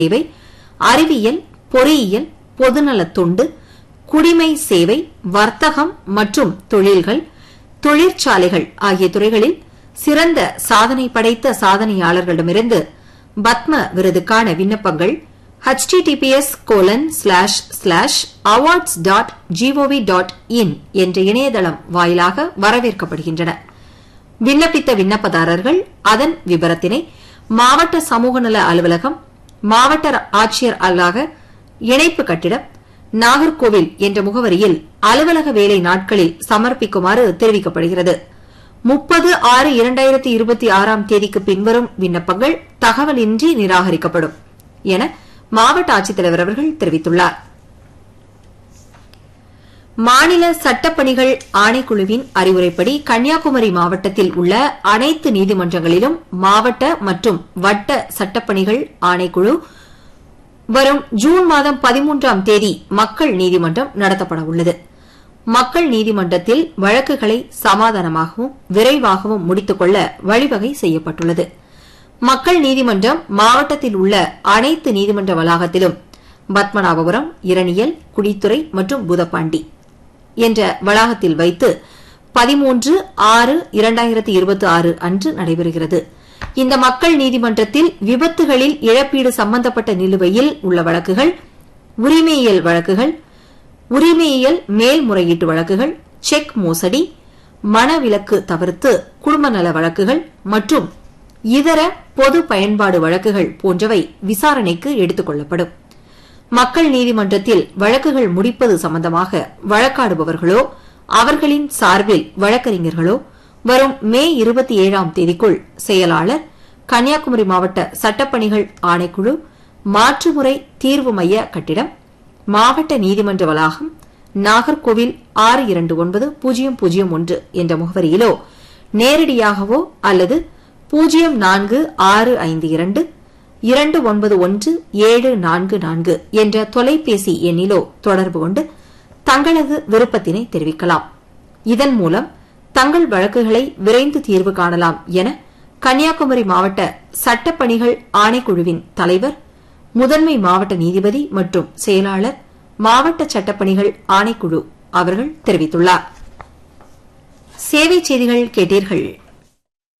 சேவை அறிவியல் பொறியியல் பொதுநலத் தொண்டு குடிமை சேவை வர்த்தகம் மற்றும் தொழில்கள் தொழிற்சாலைகள் ஆகிய துறைகளில் சிறந்த சாதனை படைத்த சாதனையாளர்களிடமிருந்து பத்ம விருதுக்கான விண்ணப்பங்கள் https colon slash slash awards dot GOV dot in என்ற இணையதளம் வாயிலாக வரவேற்கப்படுகின்றன விண்ணப்பித்த விண்ணப்பதாரர்கள் அதன் விபரத்தினை மாவட்ட சமூக நல அலுவலகம் மாவட்ட ஆட்சியர் அல்லாக இணைப்பு கட்டிடம் நாகர்கோவில் என்ற முகவரியில் அலுவலக வேலை நாட்களில் சமர்ப்பிக்குமாறு தெரிவிக்கப்படுகிறது முப்பது ஆறு இரண்டாயிரத்தி இருபத்தி ஆறாம் தேதிக்கு பின்வரும் விண்ணப்பங்கள் தகவலின்றி நிராகரிக்கப்படும் என மாவட்ட ஆட்சித்தலைவர் அவர்கள் தெரிவித்துள்ளார் மாநில சட்டப்பணிகள் ஆணைக்குழுவின் அறிவுரைப்படி கன்னியாகுமரி மாவட்டத்தில் உள்ள அனைத்து நீதிமன்றங்களிலும் மாவட்ட மற்றும் வட்ட சட்டப்பணிகள் ஆணைக்குழு வரும் ஜூன் மாதம் பதிமூன்றாம் தேதி மக்கள் நீதிமன்றம் நடத்தப்பட உள்ளது மக்கள் நீதிமன்றத்தில் வழக்குகளை சமாதானமாகவும் விரைவாகவும் முடித்துக்கொள்ள வழிவகை செய்யப்பட்டுள்ளது மக்கள் நீதிமன்றம் மாவட்டத்தில் உள்ள அனைத்து நீதிமன்ற வளாகத்திலும் பத்மநாபபுரம் இரணியல் குடித்துறை மற்றும் புதப்பாண்டி என்ற வளாகத்தில் வைத்து பதிமூன்று ஆறு இரண்டாயிரத்தி இருபத்தி ஆறு அன்று நடைபெறுகிறது இந்த மக்கள் நீதிமன்றத்தில் விபத்துகளில் இழப்பீடு சம்பந்தப்பட்ட நிலுவையில் உள்ள வழக்குகள் உரிமையியல் வழக்குகள் உரிமையியல் மேல்முறையீட்டு வழக்குகள் செக் மோசடி மனவிலக்கு தவிர்த்து குடும்ப நல வழக்குகள் மற்றும் இதர பொது பயன்பாடு வழக்குகள் போன்றவை விசாரணைக்கு எடுத்துக் கொள்ளப்படும் மக்கள் நீதிமன்றத்தில் வழக்குகள் முடிப்பது சம்பந்தமாக வழக்காடுபவர்களோ அவர்களின் சார்பில் வழக்கறிஞர்களோ வரும் மே இருபத்தி ஏழாம் தேதிக்குள் செயலாளர் கன்னியாகுமரி மாவட்ட சட்டப்பணிகள் ஆணைக்குழு மாற்றுமுறை தீர்வு மைய கட்டிடம் மாவட்ட நீதிமன்ற வளாகம் நாகர்கோவில் ஆறு இரண்டு ஒன்பது பூஜ்ஜியம் பூஜ்ஜியம் ஒன்று என்ற முகவரியிலோ நேரடியாகவோ அல்லது பூஜ்ஜியம் நான்கு ஆறு ஐந்து இரண்டு இரண்டு ஒன்பது ஒன்று ஏழு நான்கு நான்கு என்ற தொலைபேசி எண்ணிலோ தொடர்பு கொண்டு தங்களது விருப்பத்தினை தெரிவிக்கலாம் இதன் மூலம் தங்கள் வழக்குகளை விரைந்து தீர்வு காணலாம் என கன்னியாகுமரி மாவட்ட சட்டப்பணிகள் ஆணைக்குழுவின் தலைவர் முதன்மை மாவட்ட நீதிபதி மற்றும் செயலாளர் மாவட்ட சட்டப்பணிகள் ஆணைக்குழு அவர்கள் தெரிவித்துள்ளார் சேவை செய்திகள் கேட்டீர்கள்